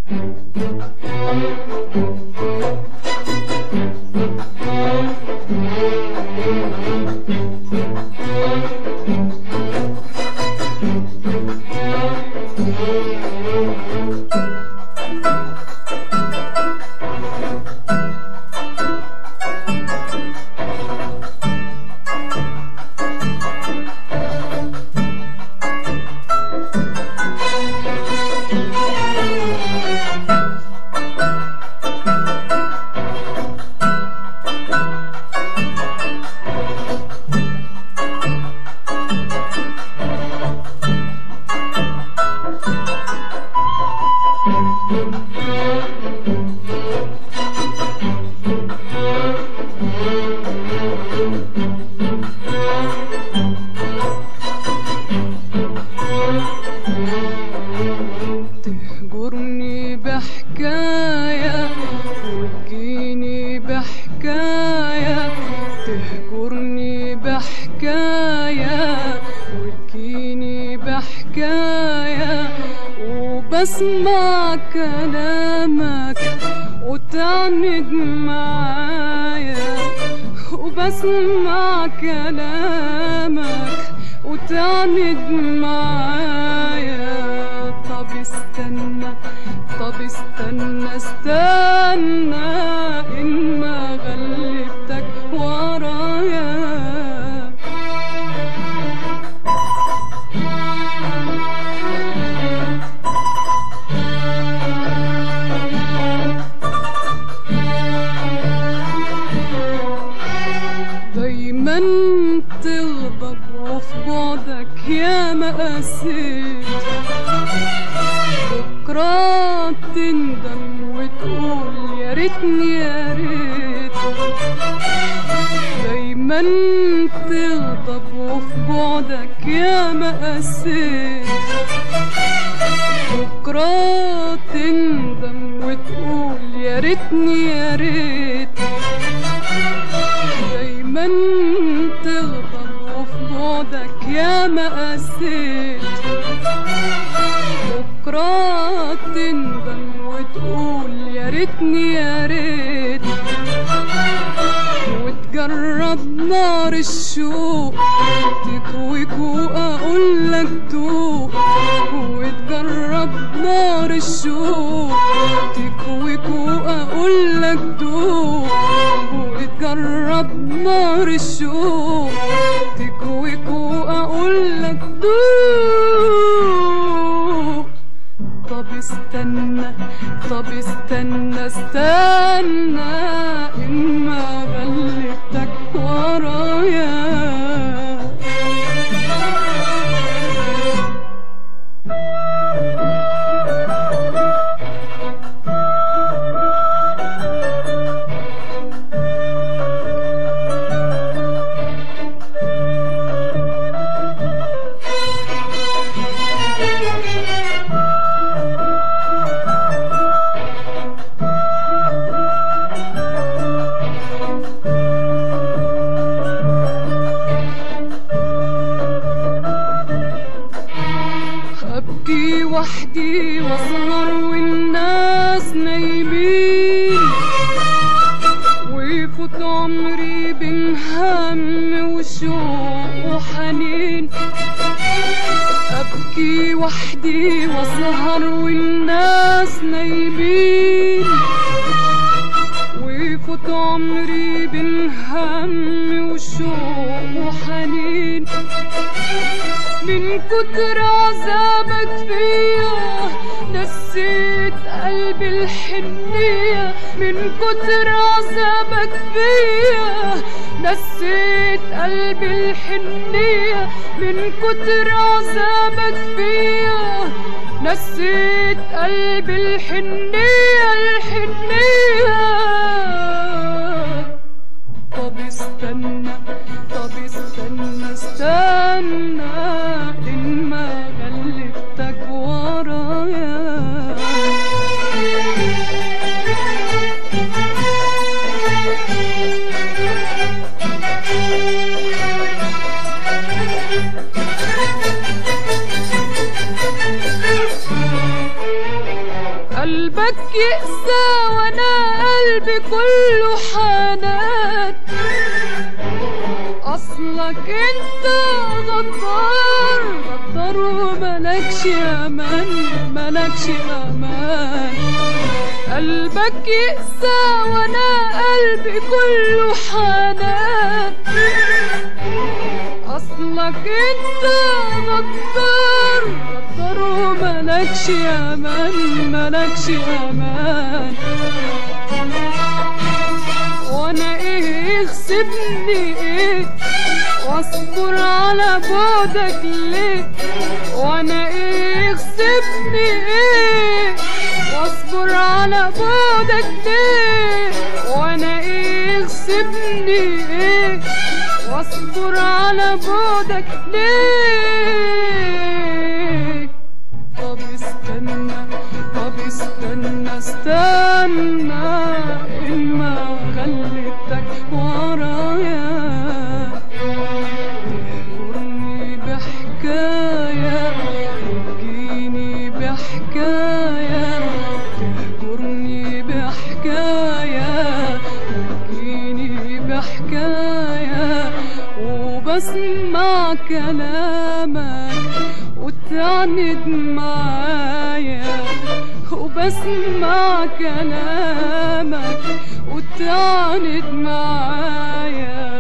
تهجرني بحكاية وتجيني بحكاية تهجرني بحكاية وتجيني بحكاية وبسمع كلامك وتعند معايا وبسمع كلامك وتعند معايا طب استنى طب استنى استنى إن ما غلبتك ورايا دايما تغضب وفي بعدك يا مقاسيت بكرة تندم وتقول يا ريتني يا ريت دايما تغضب وفي بعدك يا مقاسيت بكرة تندم وتقول يا ريتني يا ريت دايما تغضب وفي بعدك يا مقاسيت بكرة تندم وتقول يا ريتني يا ريت وتجرب نار الشوق تكويك واقول لك دوق وتجرب نار الشوق تكويك واقول لك دوق وتجرب نار الشوق تكويك واقول لك دوق طب استنى طب استنى استنى إن ما غلبتك ورايا أبكي وحدي واسهر والناس نايمين ويفوت عمري بين هم وشوق وحنين أبكي وحدي واسهر والناس نايمين ويفوت عمري بين هم وشوق وحنين من كتر عذابك فيا نسيت قلبي الحنية من كتر عذابك فيا نسيت قلبي الحنية من كتر عذابك فيا نسيت قلبي الحنية الحنية طب استنى طب استنى استنى إن ما غلبتك ورايا قلبك يقسى وانا قلبي كله حنان اصلك انت غدار غدار وملكش امان ملكش امان قلبك يقسى وانا قلبي كله حنان اصلك انت غدار غدار وملكش امان ملكش امان وانا ايه يغصبني ايه واصبر على بعدك ليه وانا ايه يغصبني ايه واصبر على بعدك ليه وانا ايه يغصبني ايه واصبر على بعدك ليه طب استنى طب استنى استنى إما خليتك ورايا تهجرني بحكاية وتجيني بحكاية تهجرني بحكاية وتجيني بحكاية وبسمع كلامك وتعند معايا وبسمع كلامك وتعند معايا